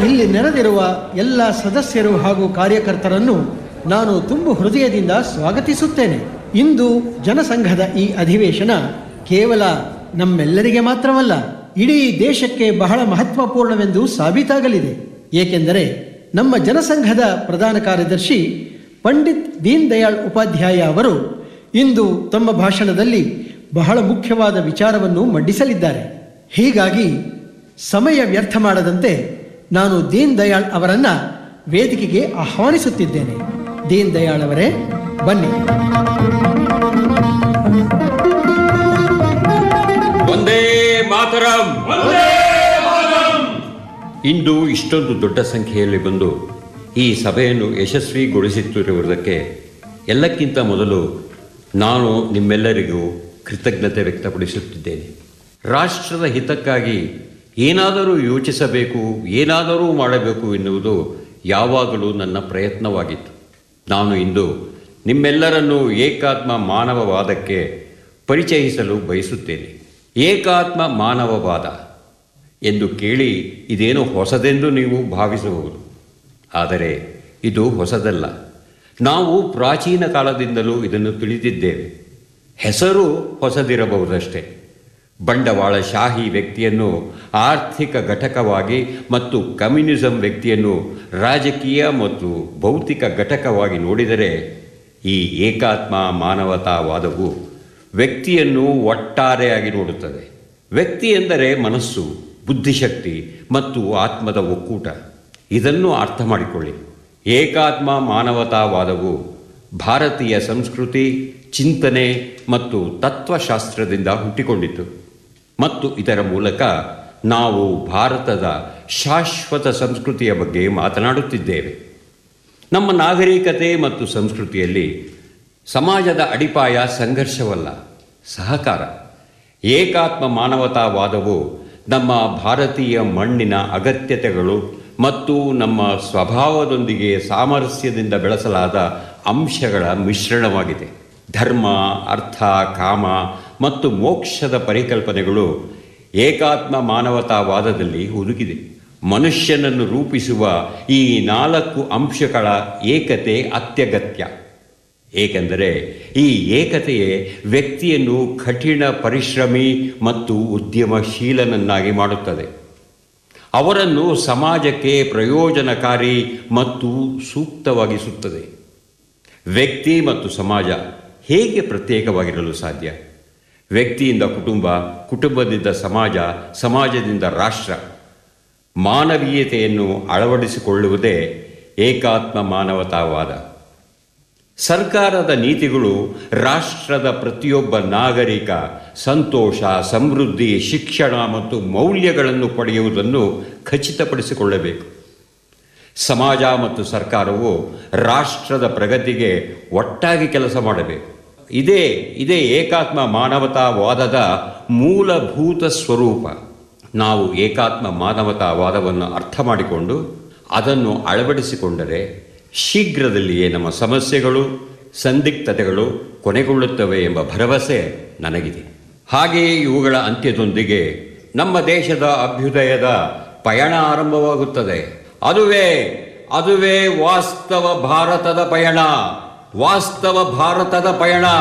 ಇಲ್ಲಿ ನೆರೆದಿರುವ ಎಲ್ಲ ಸದಸ್ಯರು ಹಾಗೂ ಕಾರ್ಯಕರ್ತರನ್ನು ನಾನು ತುಂಬು ಹೃದಯದಿಂದ ಸ್ವಾಗತಿಸುತ್ತೇನೆ ಇಂದು ಜನಸಂಘದ ಈ ಅಧಿವೇಶನ ಕೇವಲ ನಮ್ಮೆಲ್ಲರಿಗೆ ಮಾತ್ರವಲ್ಲ ಇಡೀ ದೇಶಕ್ಕೆ ಬಹಳ ಮಹತ್ವಪೂರ್ಣವೆಂದು ಸಾಬೀತಾಗಲಿದೆ ಏಕೆಂದರೆ ನಮ್ಮ ಜನಸಂಘದ ಪ್ರಧಾನ ಕಾರ್ಯದರ್ಶಿ ಪಂಡಿತ್ ದೀನ್ ದಯಾಳ್ ಉಪಾಧ್ಯಾಯ ಅವರು ಇಂದು ತಮ್ಮ ಭಾಷಣದಲ್ಲಿ ಬಹಳ ಮುಖ್ಯವಾದ ವಿಚಾರವನ್ನು ಮಂಡಿಸಲಿದ್ದಾರೆ ಹೀಗಾಗಿ ಸಮಯ ವ್ಯರ್ಥ ಮಾಡದಂತೆ ನಾನು ದೀನ್ ದಯಾಳ್ ಅವರನ್ನ ವೇದಿಕೆಗೆ ಆಹ್ವಾನಿಸುತ್ತಿದ್ದೇನೆ ದೀನ್ ದಯಾಳ್ ಅವರೇ ಬನ್ನಿ ಒಂದೇ ಮಾತರಂ ಇಂದು ಇಷ್ಟೊಂದು ದೊಡ್ಡ ಸಂಖ್ಯೆಯಲ್ಲಿ ಬಂದು ಈ ಸಭೆಯನ್ನು ಯಶಸ್ವಿಗೊಳಿಸುತ್ತಿರುವುದಕ್ಕೆ ಎಲ್ಲಕ್ಕಿಂತ ಮೊದಲು ನಾನು ನಿಮ್ಮೆಲ್ಲರಿಗೂ ಕೃತಜ್ಞತೆ ವ್ಯಕ್ತಪಡಿಸುತ್ತಿದ್ದೇನೆ ರಾಷ್ಟ್ರದ ಹಿತಕ್ಕಾಗಿ ಏನಾದರೂ ಯೋಚಿಸಬೇಕು ಏನಾದರೂ ಮಾಡಬೇಕು ಎನ್ನುವುದು ಯಾವಾಗಲೂ ನನ್ನ ಪ್ರಯತ್ನವಾಗಿತ್ತು ನಾನು ಇಂದು ನಿಮ್ಮೆಲ್ಲರನ್ನೂ ಏಕಾತ್ಮ ಮಾನವವಾದಕ್ಕೆ ಪರಿಚಯಿಸಲು ಬಯಸುತ್ತೇನೆ ಏಕಾತ್ಮ ಮಾನವವಾದ ಎಂದು ಕೇಳಿ ಇದೇನು ಹೊಸದೆಂದು ನೀವು ಭಾವಿಸಬಹುದು ಆದರೆ ಇದು ಹೊಸದಲ್ಲ ನಾವು ಪ್ರಾಚೀನ ಕಾಲದಿಂದಲೂ ಇದನ್ನು ತಿಳಿದಿದ್ದೇವೆ ಹೆಸರು ಹೊಸದಿರಬಹುದಷ್ಟೇ ಬಂಡವಾಳಶಾಹಿ ವ್ಯಕ್ತಿಯನ್ನು ಆರ್ಥಿಕ ಘಟಕವಾಗಿ ಮತ್ತು ಕಮ್ಯುನಿಸಂ ವ್ಯಕ್ತಿಯನ್ನು ರಾಜಕೀಯ ಮತ್ತು ಭೌತಿಕ ಘಟಕವಾಗಿ ನೋಡಿದರೆ ಈ ಏಕಾತ್ಮ ಮಾನವತಾವಾದವು ವ್ಯಕ್ತಿಯನ್ನು ಒಟ್ಟಾರೆಯಾಗಿ ನೋಡುತ್ತದೆ ವ್ಯಕ್ತಿ ಎಂದರೆ ಮನಸ್ಸು ಬುದ್ಧಿಶಕ್ತಿ ಮತ್ತು ಆತ್ಮದ ಒಕ್ಕೂಟ ಇದನ್ನು ಅರ್ಥ ಮಾಡಿಕೊಳ್ಳಿ ಏಕಾತ್ಮ ಮಾನವತಾವಾದವು ಭಾರತೀಯ ಸಂಸ್ಕೃತಿ ಚಿಂತನೆ ಮತ್ತು ತತ್ವಶಾಸ್ತ್ರದಿಂದ ಹುಟ್ಟಿಕೊಂಡಿತು ಮತ್ತು ಇದರ ಮೂಲಕ ನಾವು ಭಾರತದ ಶಾಶ್ವತ ಸಂಸ್ಕೃತಿಯ ಬಗ್ಗೆ ಮಾತನಾಡುತ್ತಿದ್ದೇವೆ ನಮ್ಮ ನಾಗರಿಕತೆ ಮತ್ತು ಸಂಸ್ಕೃತಿಯಲ್ಲಿ ಸಮಾಜದ ಅಡಿಪಾಯ ಸಂಘರ್ಷವಲ್ಲ ಸಹಕಾರ ಏಕಾತ್ಮ ಮಾನವತಾವಾದವು ನಮ್ಮ ಭಾರತೀಯ ಮಣ್ಣಿನ ಅಗತ್ಯತೆಗಳು ಮತ್ತು ನಮ್ಮ ಸ್ವಭಾವದೊಂದಿಗೆ ಸಾಮರಸ್ಯದಿಂದ ಬೆಳೆಸಲಾದ ಅಂಶಗಳ ಮಿಶ್ರಣವಾಗಿದೆ ಧರ್ಮ ಅರ್ಥ ಕಾಮ ಮತ್ತು ಮೋಕ್ಷದ ಪರಿಕಲ್ಪನೆಗಳು ಏಕಾತ್ಮ ಮಾನವತಾವಾದದಲ್ಲಿ ಹುದುಗಿದೆ ಮನುಷ್ಯನನ್ನು ರೂಪಿಸುವ ಈ ನಾಲ್ಕು ಅಂಶಗಳ ಏಕತೆ ಅತ್ಯಗತ್ಯ ಏಕೆಂದರೆ ಈ ಏಕತೆಯೇ ವ್ಯಕ್ತಿಯನ್ನು ಕಠಿಣ ಪರಿಶ್ರಮಿ ಮತ್ತು ಉದ್ಯಮಶೀಲನನ್ನಾಗಿ ಮಾಡುತ್ತದೆ ಅವರನ್ನು ಸಮಾಜಕ್ಕೆ ಪ್ರಯೋಜನಕಾರಿ ಮತ್ತು ಸೂಕ್ತವಾಗಿಸುತ್ತದೆ ವ್ಯಕ್ತಿ ಮತ್ತು ಸಮಾಜ ಹೇಗೆ ಪ್ರತ್ಯೇಕವಾಗಿರಲು ಸಾಧ್ಯ ವ್ಯಕ್ತಿಯಿಂದ ಕುಟುಂಬ ಕುಟುಂಬದಿಂದ ಸಮಾಜ ಸಮಾಜದಿಂದ ರಾಷ್ಟ್ರ ಮಾನವೀಯತೆಯನ್ನು ಅಳವಡಿಸಿಕೊಳ್ಳುವುದೇ ಏಕಾತ್ಮ ಮಾನವತಾವಾದ ಸರ್ಕಾರದ ನೀತಿಗಳು ರಾಷ್ಟ್ರದ ಪ್ರತಿಯೊಬ್ಬ ನಾಗರಿಕ ಸಂತೋಷ ಸಮೃದ್ಧಿ ಶಿಕ್ಷಣ ಮತ್ತು ಮೌಲ್ಯಗಳನ್ನು ಪಡೆಯುವುದನ್ನು ಖಚಿತಪಡಿಸಿಕೊಳ್ಳಬೇಕು ಸಮಾಜ ಮತ್ತು ಸರ್ಕಾರವು ರಾಷ್ಟ್ರದ ಪ್ರಗತಿಗೆ ಒಟ್ಟಾಗಿ ಕೆಲಸ ಮಾಡಬೇಕು ಇದೇ ಇದೇ ಏಕಾತ್ಮ ಮಾನವತಾವಾದದ ಮೂಲಭೂತ ಸ್ವರೂಪ ನಾವು ಏಕಾತ್ಮ ಮಾನವತಾವಾದವನ್ನು ಅರ್ಥ ಮಾಡಿಕೊಂಡು ಅದನ್ನು ಅಳವಡಿಸಿಕೊಂಡರೆ ಶೀಘ್ರದಲ್ಲಿಯೇ ನಮ್ಮ ಸಮಸ್ಯೆಗಳು ಸಂದಿಗ್ಧತೆಗಳು ಕೊನೆಗೊಳ್ಳುತ್ತವೆ ಎಂಬ ಭರವಸೆ ನನಗಿದೆ ಹಾಗೆಯೇ ಇವುಗಳ ಅಂತ್ಯದೊಂದಿಗೆ ನಮ್ಮ ದೇಶದ ಅಭ್ಯುದಯದ ಪಯಣ ಆರಂಭವಾಗುತ್ತದೆ ಅದುವೇ ಅದುವೇ ವಾಸ್ತವ ಭಾರತದ ಪಯಣ ವಾಸ್ತವ ಭಾರತದ ಪಯಣ